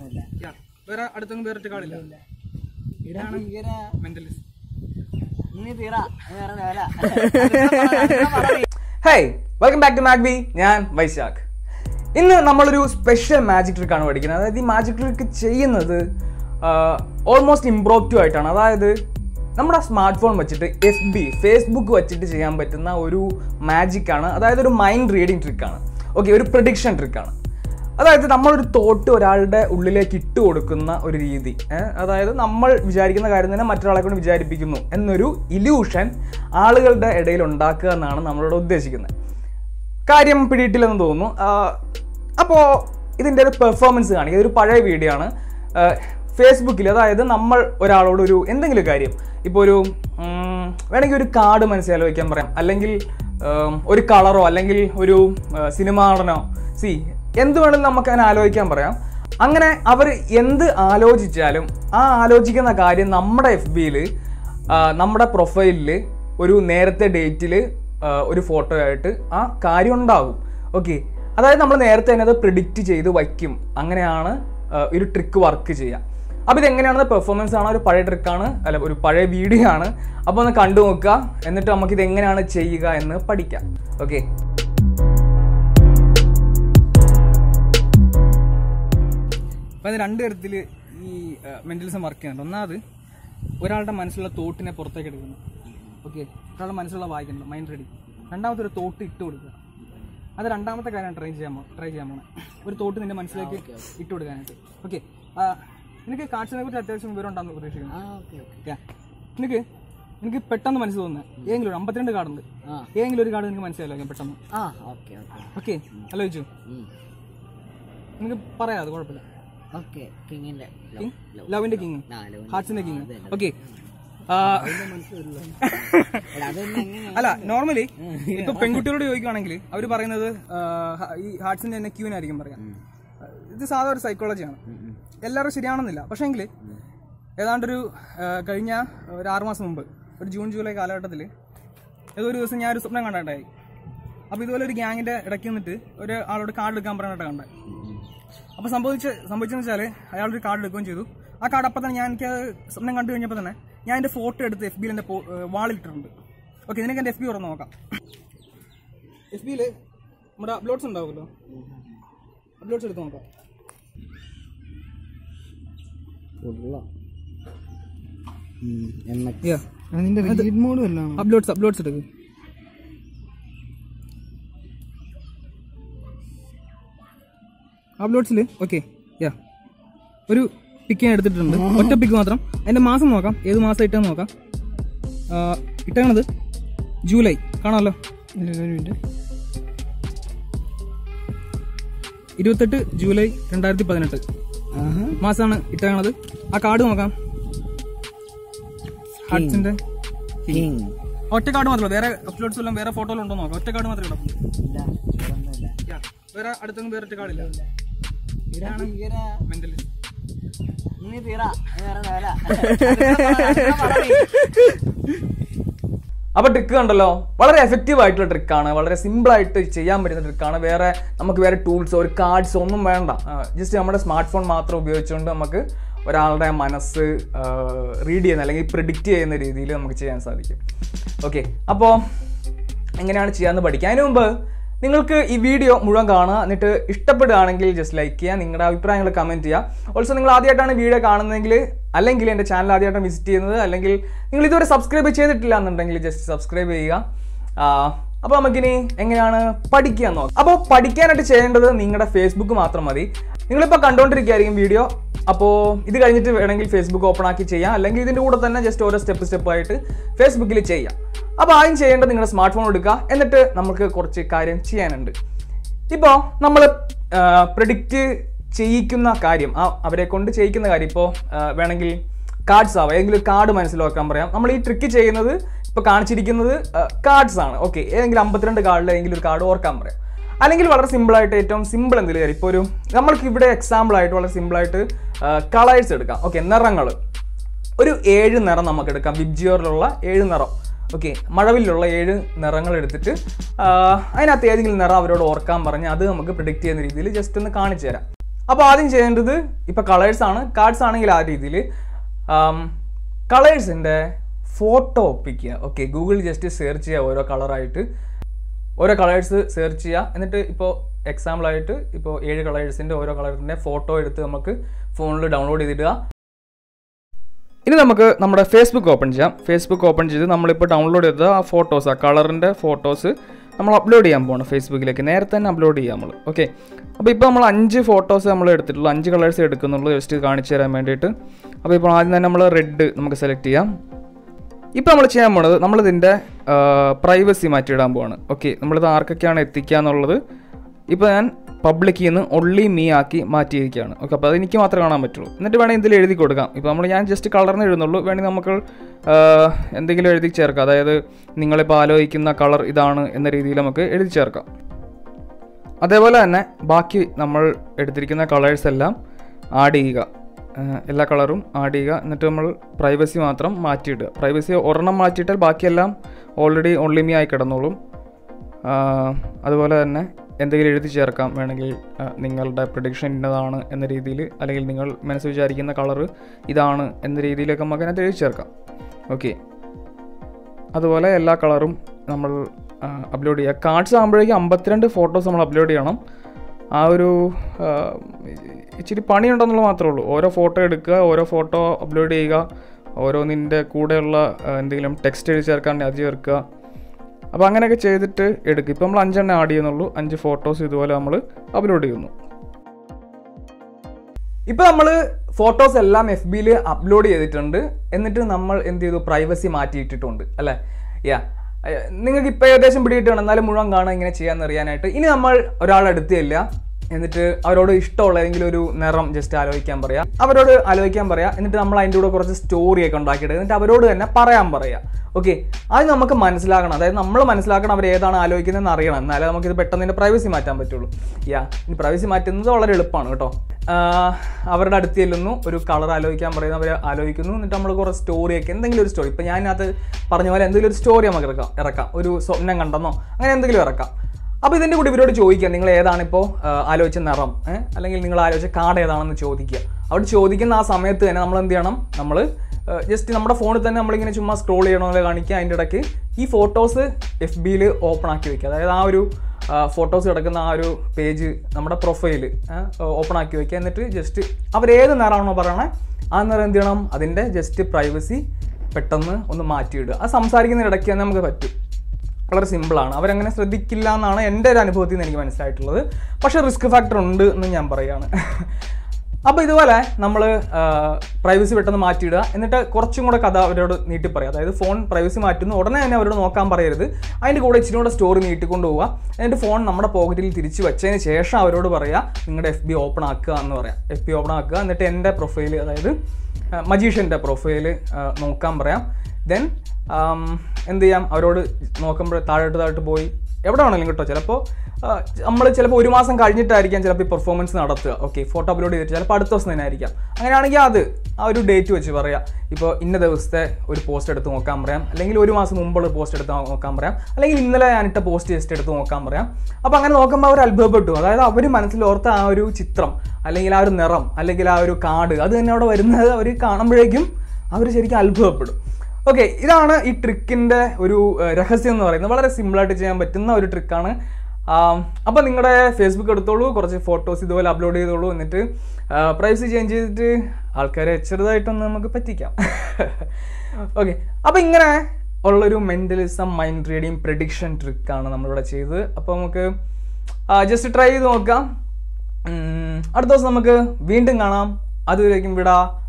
ഒന്നുമില്ല യാ. വേറെ അടുത്തൊന്നും വേറിട്ട് കാണില്ല ഇടാണ് ഭീകര മെന്റലിസ്റ്റ് നീ തീറ വേറെ വേല ഹേയ് വെൽക്കം ബാക്ക് ടു മാഗ്ബി ഞാൻ വൈശാഖ് ഇന്ന് നമ്മളൊരു സ്പെഷ്യൽ മാജിക് ട്രിക്കാണ് പഠിക്കുന്നത് അതായത് ഈ മാജിക് ട്രിക്ക് ചെയ്യുന്നത് ഓൾമോസ്റ്റ് ഇംപ്രോക്റ്റീവ് ആയിട്ടാണ് അതായത് നമ്മുടെ സ്മാർട്ട് ഫോൺ വെച്ചിട്ട് എഫ് ബി ഫേസ്ബുക്ക് വെച്ചിട്ട് ചെയ്യാൻ പറ്റുന്ന ഒരു മാജിക്കാണ് അതായത് ഒരു മൈൻഡ് റീഡിങ് ട്രിക്കാണ് ഓക്കെ ഒരു പ്രഡിക്ഷൻ ട്രിക്കാണ് അതായത് നമ്മളൊരു തോട്ട് ഒരാളുടെ ഉള്ളിലേക്ക് ഇട്ട് കൊടുക്കുന്ന ഒരു രീതി ഏ? അതായത് നമ്മൾ വിചാരിക്കുന്ന കാര്യം തന്നെ മറ്റൊരാളെ കൊണ്ട് വിചാരിപ്പിക്കുന്നു എന്നൊരു ഇല്യൂഷൻ ആളുകളുടെ ഇടയിൽ ഉണ്ടാക്കുക എന്നാണ് നമ്മളോട് ഉദ്ദേശിക്കുന്നത് കാര്യം പിടിയിട്ടില്ലെന്ന് തോന്നുന്നു അപ്പോൾ ഇതിൻ്റെ ഒരു പെർഫോമൻസ് കാണിക്കുക ഇതൊരു പഴയ വീഡിയോ ആണ് ഫേസ്ബുക്കിൽ അതായത് നമ്മൾ ഒരാളോട് ഒരു എന്തെങ്കിലും കാര്യം ഇപ്പോൾ ഒരു ഉം, വേണമെങ്കിൽ ഒരു കാർഡ് മനസ്സിൽ വയ്ക്കാൻ പറയാം അല്ലെങ്കിൽ ഉം, ഒരു കളറോ അല്ലെങ്കിൽ ഒരു സിനിമ നടനോ സി എന്ത് വേണമെങ്കിലും നമുക്ക് അങ്ങനെ ആലോചിക്കാൻ പറയാം അങ്ങനെ അവർ എന്ത് ആലോചിച്ചാലും ആ ആലോചിക്കുന്ന കാര്യം നമ്മുടെ എഫ് ബിയിൽ നമ്മുടെ പ്രൊഫൈലിൽ ഒരു നേരത്തെ ഡേറ്റിൽ ഒരു ഫോട്ടോ ആയിട്ട് ആ കാര്യം ഉണ്ടാകും ഓക്കെ അതായത് നമ്മൾ നേരത്തെ തന്നെ അത് പ്രിഡിക്റ്റ് ചെയ്ത് വയ്ക്കും അങ്ങനെയാണ് ആ, ഒരു ട്രിക്ക് വർക്ക് ചെയ്യുക അപ്പോൾ ഇതെങ്ങനെയാണെന്ന് പെർഫോമൻസ് ആണ് ഒരു പഴയ ട്രിക്കാണ് അല്ല ഒരു പഴയ വീഡിയോ ആണ് അപ്പോൾ ഒന്ന് കണ്ടു നോക്കുക എന്നിട്ട് നമുക്ക് ഇത് എങ്ങനെയാണ് ചെയ്യുക എന്ന് പഠിക്കാം ഓക്കെ അപ്പം അത് രണ്ട് തരത്തിൽ ഈ മെന്റലിസം വർക്ക് ചെയ്യുന്നുണ്ട് ഒന്നാമത് ഒരാളുടെ മനസ്സിലുള്ള തോട്ടിനെ പുറത്തേക്ക് എടുക്കുന്നു ഓക്കെ ഒരാളുടെ മനസ്സിലുള്ള വായിക്കുന്നത് മൈൻഡ് റെഡി രണ്ടാമത്തെ ഒരു തോട്ട് ഇട്ട് കൊടുക്കുക അത് രണ്ടാമത്തെ കാര്യമാണ് ട്രൈ ചെയ്യാൻ ട്രൈ ചെയ്യാൻ പോണത് ഒരു തോട്ട് നിന്റെ മനസ്സിലേക്ക് ഇട്ട് കൊടുക്കാനായിട്ട് ഓക്കെ നിനക്ക് കാഴ്ചനെ കുറിച്ച് അത്യാവശ്യം വിവരം ഉണ്ടാകുന്നു പ്രതീക്ഷിക്കുന്നു ആ ഓക്കെ ഓക്കെ ഓക്കെ നിനക്ക് നിനക്ക് പെട്ടെന്ന് മനസ്സിൽ തോന്നുന്നത് ഏതെങ്കിലും ഒരു അമ്പത്തിരണ്ട് കാർഡുണ്ട് ആ. ഏതെങ്കിലും ഒരു കാർഡ് നിനക്ക് മനസ്സിലാക്കാം പെട്ടെന്ന് ആ ഓക്കെ ഓക്കെ ഓക്കെ ആലോചിച്ചു ഉം. നിനക്ക് പറയാം അത് കുഴപ്പമില്ല ഓക്കെ കിങ്ങിന്റെ കിങ് ലവിന്റെ കിങ് ആ, love ന്റെ ഹാർട്സിന്റെ കിങ് അത് തന്നെ. ഓക്കെ എടാ, അതൊന്നും എങ്ങനെയാ അല്ല നോർമലി ഇപ്പൊ പെൺകുട്ടികളോട് ചോദിക്കുവാണെങ്കിൽ അവർ പറയുന്നത് ആ, ഹ- ഈ ഹാർട്സിന്റെ തന്നെ ക്യൂനായിരിക്കും പറയാം ഇത് സാധാ ഒരു സൈക്കോളജിയാണ് എല്ലാവരും ശരിയാണെന്നില്ല പക്ഷേങ്കിൽ ഏതാണ്ടൊരു ആ, കഴിഞ്ഞ ഒരു ആറ് മാസം മുമ്പ് ഒരു ജൂൺ ജൂലൈ കാലഘട്ടത്തിൽ ഏതോ ഒരു ദിവസം ഞാൻ ഒരു സ്വപ്നം കണ്ടിട്ടായി അപ്പോൾ ഇതുപോലെ ഒരു ഗ്യാങ്ങിന്റെ ഇടയ്ക്ക് നിന്നിട്ട് ഒരു ആളോട് കാർഡ് എടുക്കാൻ പറയാനായിട്ട് കണ്ടത് അപ്പോൾ സംഭവിച്ച് സംഭവിച്ചെന്ന് വെച്ചാൽ അയാളൊരു കാർഡ് എടുക്കുകയും ചെയ്തു ആ കാർഡ് അപ്പം തന്നെ ഞാൻ എനിക്ക് സ്വപ്നം കണ്ടു കഴിഞ്ഞപ്പോൾ തന്നെ ഞാൻ എൻ്റെ ഫോട്ടോ എടുത്ത് എഫ് ബിയിൽ എൻ്റെ വാളിലിട്ടിട്ടുണ്ട് ഓക്കെ നിനക്ക് എൻ്റെ എഫ് ബി തുറന്ന് നോക്കാം എഫ് ബിയിൽ നമ്മുടെ അപ്ലോഡ്സ് ഉണ്ടാവുമല്ലോ അപ്ലോഡ്സ് എടുത്ത് നോക്കാം നിന്റെ റീഡ് മോഡ് വല്ലതും അപ്ലോഡ്സ് അപ്ലോഡ്സ് എടുക്ക് അപ്ലോഡ്സിൽ ഓക്കെ യാ ഒരു പിക്ക് ഞാൻ എടുത്തിട്ടുണ്ട് ഒറ്റ പിക്ക് മാത്രം അതിന്റെ മാസം നോക്കാം ഏത് മാസം ഇട്ടെന്ന് നോക്കാം ആ, ഇട്ടേക്കണത് ജൂലൈ കാണാമല്ലോ ഇരുപത്തെട്ട് ജൂലൈ രണ്ടായിരത്തി പതിനെട്ട് മാസമാണ് ഇട്ടേക്കണത് ആ കാർഡ് നോക്കാം ഹാർട്സിന്റെ കിങ് ഒറ്റ കാർഡ് മാത്രമല്ല വേറെ അപ്ലോഡ്സ് എല്ലാം വേറെ ഫോട്ടോയിൽ ഉണ്ടോ നോക്കാം ഒറ്റ കാർഡ് മാത്രമേ കിടക്കൂ ഇല്ല ഇതൊന്നുമില്ല വേറെ അടുത്തൊന്നും വേറെ ഒറ്റ കാർഡില്ല ഇടാണ് ഭീകര മെന്റലി നീ തീറ വേറെ വേല അപ്പോൾ ട്രിക്ക് കണ്ടല്ലോ വളരെ എഫക്റ്റീവ് ആയിട്ടുള്ള ട്രിക്കാണ് വളരെ സിമ്പിൾ ആയിട്ട് ചെയ്യാൻ പറ്റുന്ന ട്രിക്കാണ് വേറെ നമുക്ക് വേറെ ടൂൾസോ ഒരു കാർഡ്സോ ഒന്നും വേണ്ട ജസ്റ്റ് നമ്മുടെ സ്മാർട്ട് ഫോൺ മാത്രം ഉപയോഗിച്ചുകൊണ്ട് നമുക്ക് ഒരാളുടെ മനസ്സ് റീഡ് ചെയ്യുന്ന അല്ലെങ്കിൽ പ്രിഡിക്റ്റ് ചെയ്യുന്ന രീതിയിൽ നമുക്ക് ചെയ്യാൻ സാധിക്കും ഓക്കെ അപ്പോൾ എങ്ങനെയാണ് ചെയ്യാമെന്ന് പഠിക്കാം അതിന് മുമ്പ് നിങ്ങൾക്ക് ഈ വീഡിയോ മുഴുവൻ കാണുക എന്നിട്ട് ഇഷ്ടപ്പെടുകയാണെങ്കിൽ ജസ്റ്റ് ലൈക്ക് ചെയ്യുക നിങ്ങളുടെ അഭിപ്രായങ്ങൾ കമൻറ്റ് ചെയ്യുക ഓൾസോ നിങ്ങൾ ആദ്യമായിട്ടാണ് വീഡിയോ കാണുന്നതെങ്കിൽ അല്ലെങ്കിൽ എൻ്റെ ചാനൽ ആദ്യമായിട്ടാണ് വിസിറ്റ് ചെയ്യുന്നത് അല്ലെങ്കിൽ നിങ്ങൾ ഇതുവരെ സബ്സ്ക്രൈബ് ചെയ്തിട്ടില്ല എന്നുണ്ടെങ്കിൽ ജസ്റ്റ് സബ്സ്ക്രൈബ് ചെയ്യുക അപ്പോൾ നമുക്കിനി എങ്ങനെയാണ് പഠിക്കുക എന്ന് നോക്കാം അപ്പോൾ പഠിക്കാനായിട്ട് ചെയ്യേണ്ടത് നിങ്ങളുടെ ഫേസ്ബുക്ക് മാത്രം മതി നിങ്ങളിപ്പോൾ കണ്ടുകൊണ്ടിരിക്കുകയായിരിക്കും വീഡിയോ അപ്പോൾ ഇത് കഴിഞ്ഞിട്ട് വേണമെങ്കിൽ ഫേസ്ബുക്ക് ഓപ്പൺ ആക്കി ചെയ്യാം അല്ലെങ്കിൽ ഇതിൻ്റെ കൂടെ തന്നെ ജസ്റ്റ് ഓരോ സ്റ്റെപ്പ് സ്റ്റെപ്പ് ആയിട്ട് ഫേസ്ബുക്കിൽ ചെയ്യാം അപ്പോൾ ആദ്യം ചെയ്യേണ്ടത് നിങ്ങളുടെ സ്മാർട്ട് ഫോൺ എടുക്കുക എന്നിട്ട് നമുക്ക് കുറച്ച് കാര്യം ചെയ്യാനുണ്ട് ഇപ്പോൾ നമ്മൾ പ്രഡിക്റ്റ് ചെയ്യിക്കുന്ന കാര്യം ആ അവരെ കൊണ്ട് ചെയ്യിക്കുന്ന കാര്യം ഇപ്പോൾ വേണമെങ്കിൽ കാർഡ്സ് ആവാം ഏതെങ്കിലും കാർഡ് മനസ്സിലാക്കാൻ പറയാം നമ്മൾ ഈ ട്രിക്ക് ചെയ്യുന്നത് ഇപ്പോൾ കാണിച്ചിരിക്കുന്നത് കാർഡ്സ് ആണ് ഓക്കെ ഏതെങ്കിലും അമ്പത്തിരണ്ട് കാർഡിൽ ഏതെങ്കിലും ഒരു കാർഡ് ഓർക്കാൻ പറയാം അല്ലെങ്കിൽ വളരെ സിമ്പിളായിട്ട് ഏറ്റവും സിമ്പിൾ എന്തെങ്കിലും കാര്യം ഇപ്പോൾ ഒരു നമ്മൾക്ക് ഇവിടെ എക്സാമ്പിൾ ആയിട്ട് വളരെ സിമ്പിളായിട്ട് കളേഴ്സ് എടുക്കാം ഓക്കെ നിറങ്ങൾ ഒരു ഏഴ് നിറം നമുക്ക് എടുക്കാം വിബ്ജിയോറിലുള്ള ഏഴ് നിറം ഓക്കെ മഴവിലുള്ള ഏഴ് നിറങ്ങൾ എടുത്തിട്ട് ആ, അതിനകത്ത് ഏതെങ്കിലും നിറം അവരോട് ഓർക്കാൻ പറഞ്ഞ് അത് നമുക്ക് പ്രിഡിക്റ്റ് ചെയ്യുന്ന രീതിയിൽ ജസ്റ്റ് ഒന്ന് കാണിച്ചു തരാം അപ്പോൾ ആദ്യം ചെയ്യേണ്ടത് ഇപ്പോൾ കളേഴ്സ് ആണ് കാർഡ്സ് ആണെങ്കിൽ ആ രീതിയിൽ കളേഴ്സിൻ്റെ ഫോട്ടോ ഒപ്പിക്കുക ഓക്കെ ഗൂഗിൾ ജസ്റ്റ് സെർച്ച് ചെയ്യുക ഓരോ കളറായിട്ട് ഓരോ കളേഴ്സ് സെർച്ച് ചെയ്യുക എന്നിട്ട് ഇപ്പോൾ എക്സാമ്പിളായിട്ട് ഇപ്പോൾ ഏഴ് കളേഴ്സിൻ്റെ ഓരോ കളറിൻ്റെ ഫോട്ടോ എടുത്ത് നമുക്ക് ഫോണിൽ ഡൗൺലോഡ് ചെയ്തിടുക ഇനി നമുക്ക് നമ്മുടെ ഫേസ്ബുക്ക് ഓപ്പൺ ചെയ്യാം ഫേസ്ബുക്ക് ഓപ്പൺ ചെയ്ത് നമ്മളിപ്പോൾ ഡൗൺലോഡ് ചെയ്ത ആ ഫോട്ടോസ് ആ കളറിൻ്റെ ഫോട്ടോസ് നമ്മൾ അപ്ലോഡ് ചെയ്യാൻ പോകണം ഫേസ്ബുക്കിലേക്ക് നേരത്തെ തന്നെ അപ്ലോഡ് ചെയ്യാം നമ്മൾ ഓക്കെ അപ്പോൾ ഇപ്പോൾ നമ്മൾ അഞ്ച് ഫോട്ടോസ് നമ്മൾ എടുത്തിട്ടുള്ളൂ അഞ്ച് കളേഴ്സ് എടുക്കുന്നുള്ളൂ ജസ്റ്റ് കാണിച്ചു തരാൻ വേണ്ടിയിട്ട് അപ്പോൾ ഇപ്പോൾ ആദ്യം തന്നെ നമ്മൾ റെഡ് നമുക്ക് സെലക്ട് ചെയ്യാം ഇപ്പോൾ നമ്മൾ ചെയ്യാൻ പോണത് നമ്മളിതിൻ്റെ പ്രൈവസി മാറ്റിയിടാൻ പോവാണ് ഓക്കെ നമ്മളിത് ആർക്കൊക്കെയാണ് എത്തിക്കുക എന്നുള്ളത് ഇപ്പോൾ ഞാൻ പബ്ലിക്കിൽ നിന്ന് ഒള്ളി മീ ആക്കി മാറ്റിയിരിക്കുകയാണ് ഓക്കെ അപ്പോൾ അത് എനിക്ക് മാത്രമേ കാണാൻ പറ്റുള്ളൂ എന്നിട്ട് വേണമെങ്കിൽ ഇതിൽ എഴുതി കൊടുക്കാം ഇപ്പോൾ നമ്മൾ ഞാൻ ജസ്റ്റ് കളറിന് എഴുതുന്നുള്ളൂ വേണമെങ്കിൽ നമുക്ക് ആ, എന്തെങ്കിലും എഴുതി ചേർക്കാം അതായത് നിങ്ങളിപ്പോൾ ആലോചിക്കുന്ന കളർ ഇതാണ് എന്ന രീതിയിൽ നമുക്ക് എഴുതി ചേർക്കാം അതേപോലെ തന്നെ ബാക്കി നമ്മൾ എടുത്തിരിക്കുന്ന കളേഴ്സ് എല്ലാം ആഡ് ചെയ്യുക ഏഹ് എല്ലാ കളറും ആഡ് ചെയ്യുക എന്നിട്ട് നമ്മൾ പ്രൈവസി മാത്രം മാറ്റിയിടുക പ്രൈവസി ഒരെണ്ണം മാറ്റിയിട്ടാൽ ബാക്കിയെല്ലാം ഓൾറെഡി ഓൺലിമി ആയി കിടന്നോളും ആഹ് അതുപോലെ തന്നെ എന്തെങ്കിലും എഴുതി ചേർക്കാം വേണമെങ്കിൽ ആഹ് നിങ്ങളുടെ പ്രൊഡിക്ഷൻ ഇന്നതാണ് എന്ന രീതിയിൽ അല്ലെങ്കിൽ നിങ്ങൾ മനസ്സ് വിചാരിക്കുന്ന കളറ് ഇതാണ് എന്ന രീതിയിലൊക്കെ നമുക്ക് അതിനകത്ത് എഴുതി ചേർക്കാം ഓക്കെ അതുപോലെ എല്ലാ കളറും നമ്മൾ അപ്ലോഡ് ചെയ്യുക കാർഡ്സ് ആകുമ്പോഴേക്കും അമ്പത്തിരണ്ട് ഫോട്ടോസ് നമ്മൾ അപ്ലോഡ് ചെയ്യണം ആ ഒരു ആ, ഇച്ചിരി പണിയുണ്ടെന്നുള്ളത് മാത്രമേ ഉള്ളൂ ഓരോ ഫോട്ടോ എടുക്കുക ഓരോ ഫോട്ടോ അപ്ലോഡ് ചെയ്യുക ഓരോന്നിൻ്റെ കൂടെയുള്ള ആ, എന്തെങ്കിലും ടെക്സ്റ്റ് എഴുതി ചേർക്കാൻ അത് ചേർക്കുക അപ്പോൾ അങ്ങനെയൊക്കെ ചെയ്തിട്ട് എടുക്കുക ഇപ്പോൾ നമ്മൾ അഞ്ചെണ്ണം ആഡ് ചെയ്യുന്നുള്ളൂ അഞ്ച് ഫോട്ടോസ് ഇതുപോലെ നമ്മൾ അപ്ലോഡ് ചെയ്യുന്നു ഇപ്പൊ നമ്മൾ ഫോട്ടോസ് എല്ലാം എഫ് ബിയിൽ അപ്ലോഡ് ചെയ്തിട്ടുണ്ട് എന്നിട്ട് നമ്മൾ എന്ത് ചെയ്തു പ്രൈവസി മാറ്റിയിട്ടിട്ടുണ്ട് അല്ലേ യാ നിങ്ങൾക്ക് ഇപ്പൊ ഏകദേശം പിടിയിട്ടാണ് എന്നാലും മുഴുവൻ കാണാൻ ഇങ്ങനെ ചെയ്യാന്ന് അറിയാനായിട്ട് ഇനി നമ്മൾ ഒരാളെടുത്തില്ല എന്നിട്ട് അവരോട് ഇഷ്ടമുള്ള ഏതെങ്കിലും ഒരു നിറം ജസ്റ്റ് ആലോചിക്കാൻ പറയാം അവരോട് ആലോചിക്കാൻ പറയാം എന്നിട്ട് നമ്മൾ അതിൻ്റെ കൂടെ കുറച്ച് സ്റ്റോറിയൊക്കെ ഉണ്ടാക്കിയിട്ട് എന്നിട്ട് അവരോട് തന്നെ പറയാൻ പറയാം ഓക്കെ അത് നമുക്ക് മനസ്സിലാക്കണം അതായത് നമ്മൾ മനസ്സിലാക്കണം അവർ ഏതാണ് ആലോചിക്കുന്നതെന്ന് അറിയണം എന്നാലേ നമുക്കിത് പെട്ടെന്ന് ഇതിൻ്റെ പ്രൈവസി മാറ്റാൻ പറ്റുള്ളൂ യാ ഇനി പ്രൈവസി മാറ്റുന്നത് വളരെ എളുപ്പമാണ് കേട്ടോ ആഹ് അവരുടെ അടുത്ത് ചെല്ലുന്നു ഒരു കളർ ആലോചിക്കാൻ പറയുന്നു അവർ ആലോചിക്കുന്നു എന്നിട്ട് നമ്മൾ കുറേ സ്റ്റോറിയൊക്കെ എന്തെങ്കിലും ഒരു സ്റ്റോറി ഇപ്പം ഞാനത് പറഞ്ഞ പോലെ എന്തെങ്കിലും ഒരു സ്റ്റോറി നമുക്ക് ഇറക്കാം ഇറക്കാം ഒരു സ്വപ്നം കണ്ടെന്നോ അങ്ങനെ എന്തെങ്കിലും ഇറക്കാം അപ്പോൾ ഇതിൻ്റെ കൂടി ഇവരോട് ചോദിക്കാം നിങ്ങൾ ഏതാണിപ്പോൾ ആലോചിച്ച നിറം ഏ? അല്ലെങ്കിൽ നിങ്ങൾ ആലോചിച്ച കാർഡ് ഏതാണെന്ന് ചോദിക്കുക അവിടെ ചോദിക്കുന്ന ആ സമയത്ത് തന്നെ നമ്മൾ എന്ത് ചെയ്യണം നമ്മൾ ജസ്റ്റ് നമ്മുടെ ഫോണിൽ തന്നെ നമ്മളിങ്ങനെ ചുമ്മാ സ്ക്രോൾ ചെയ്യണമെന്ന് കാണിക്കുക അതിൻ്റെ ഇടയ്ക്ക് ഈ ഫോട്ടോസ് എഫ് ബിയിൽ ഓപ്പൺ ആക്കി വെക്കുക അതായത് ആ ഒരു ഫോട്ടോസ് കിടക്കുന്ന ആ ഒരു പേജ് നമ്മുടെ പ്രൊഫൈൽ ഓപ്പൺ ആക്കി വെക്കുക എന്നിട്ട് ജസ്റ്റ് അവരേത് നിറമാണോ പറയണേ ആ നിറം എന്ത് ചെയ്യണം അതിൻ്റെ ജസ്റ്റ് പ്രൈവസി പെട്ടെന്ന് ഒന്ന് മാറ്റിയിടുക ആ സംസാരിക്കുന്ന ഇടയ്ക്ക് തന്നെ നമുക്ക് പറ്റും വളരെ സിമ്പിളാണ് അവരങ്ങനെ ശ്രദ്ധിക്കില്ല എന്നാണ് എൻ്റെ ഒരു അനുഭവത്തിൽ നിന്ന് എനിക്ക് മനസ്സിലായിട്ടുള്ളത് പക്ഷേ റിസ്ക് ഫാക്ടർ ഉണ്ട് എന്ന് ഞാൻ പറയുകയാണ് അപ്പോൾ ഇതുപോലെ നമ്മൾ പ്രൈവസി പെട്ടെന്ന് മാറ്റിയിടുക എന്നിട്ട് കുറച്ചും കൂടെ കഥ അവരോട് നീട്ടി പറയുക അതായത് ഫോൺ പ്രൈവസി മാറ്റുന്നു ഉടനെ തന്നെ അവരോട് നോക്കാൻ പറയരുത് അതിൻ്റെ കൂടെ ഇച്ചിരി കൂടെ സ്റ്റോറി നീട്ടിക്കൊണ്ട് പോവുക എന്നിട്ട് ഫോൺ നമ്മുടെ പോക്കറ്റിൽ തിരിച്ച് വെച്ചതിന് ശേഷം അവരോട് പറയുക നിങ്ങളുടെ എഫ് ബി ഓപ്പൺ ആക്കുക എന്ന് പറയാം എഫ് ബി ഓപ്പൺ ആക്കുക എന്നിട്ട് എൻ്റെ പ്രൊഫൈൽ അതായത് മജീഷ്യൻ്റെ പ്രൊഫൈൽ നോക്കാൻ പറയാം ദെൻ എന്ത് ചെയ്യാം അവരോട് നോക്കുമ്പോൾ താഴോട്ട് താഴോട്ട് പോയി എവിടെ വേണമെങ്കിലും കേട്ടോ ചിലപ്പോൾ നമ്മൾ ചിലപ്പോൾ ഒരു മാസം കഴിഞ്ഞിട്ടായിരിക്കാം ചിലപ്പോൾ ഈ പെർഫോമൻസ് നടത്തുക ഓക്കെ ഫോട്ടോ അപ്ലോഡ് ചെയ്തിട്ട് ചിലപ്പോൾ അടുത്ത ദിവസം തന്നെ ആയിരിക്കാം അങ്ങനെയാണെങ്കിൽ അത് ആ ഒരു ഡേറ്റ് വെച്ച് പറയാം ഇപ്പോൾ ഇന്ന ദിവസത്തെ ഒരു പോസ്റ്റ് എടുത്ത് നോക്കാൻ പറയാം അല്ലെങ്കിൽ ഒരു മാസം മുമ്പുള്ള പോസ്റ്റ് എടുത്ത് നോക്കാൻ പറയാം അല്ലെങ്കിൽ ഇന്നലെ ഞാനിട്ട പോസ്റ്റ് ജസ്റ്റ് എടുത്ത് നോക്കാൻ പറയാം അപ്പോൾ അങ്ങനെ നോക്കുമ്പോൾ അവർ അത്ഭുതപ്പെട്ടു അതായത് അവർ മനസ്സിൽ ഓർത്ത ആ ഒരു ചിത്രം അല്ലെങ്കിൽ ആ ഒരു നിറം അല്ലെങ്കിൽ ആ ഒരു കാർഡ് അത് തന്നെ അവിടെ വരുന്നത് അവർ കാണുമ്പോഴേക്കും അവർ ശരിക്കും അത്ഭുതപ്പെടും ഓക്കെ ഇതാണ് ഈ ട്രിക്കിൻ്റെ ഒരു ഏഹ്, രഹസ്യം എന്ന് പറയുന്നത് വളരെ സിമ്പിളായിട്ട് ചെയ്യാൻ പറ്റുന്ന ഒരു ട്രിക്കാണ് അപ്പോൾ നിങ്ങളുടെ ഫേസ്ബുക്ക് എടുത്തോളൂ കുറച്ച് ഫോട്ടോസ് ഇതുപോലെ അപ്ലോഡ് ചെയ്തോളൂ എന്നിട്ട് പ്രൈവസി ചേഞ്ച് ചെയ്തിട്ട് ആൾക്കാരെ ചെറുതായിട്ടൊന്ന് നമുക്ക് പറ്റിക്കാം ഓക്കെ അപ്പോൾ ഇങ്ങനെ ഉള്ളൊരു മെൻ്റലിസം മൈൻഡ് റീഡിങ് പ്രഡിക്ഷൻ ട്രിക്കാണ് നമ്മളിവിടെ ചെയ്തത് അപ്പോൾ നമുക്ക് ജസ്റ്റ് ട്രൈ ചെയ്ത് നോക്കാം ഉം, അടുത്ത ദിവസം നമുക്ക് വീണ്ടും കാണാം അതുവരേക്കും വിടാ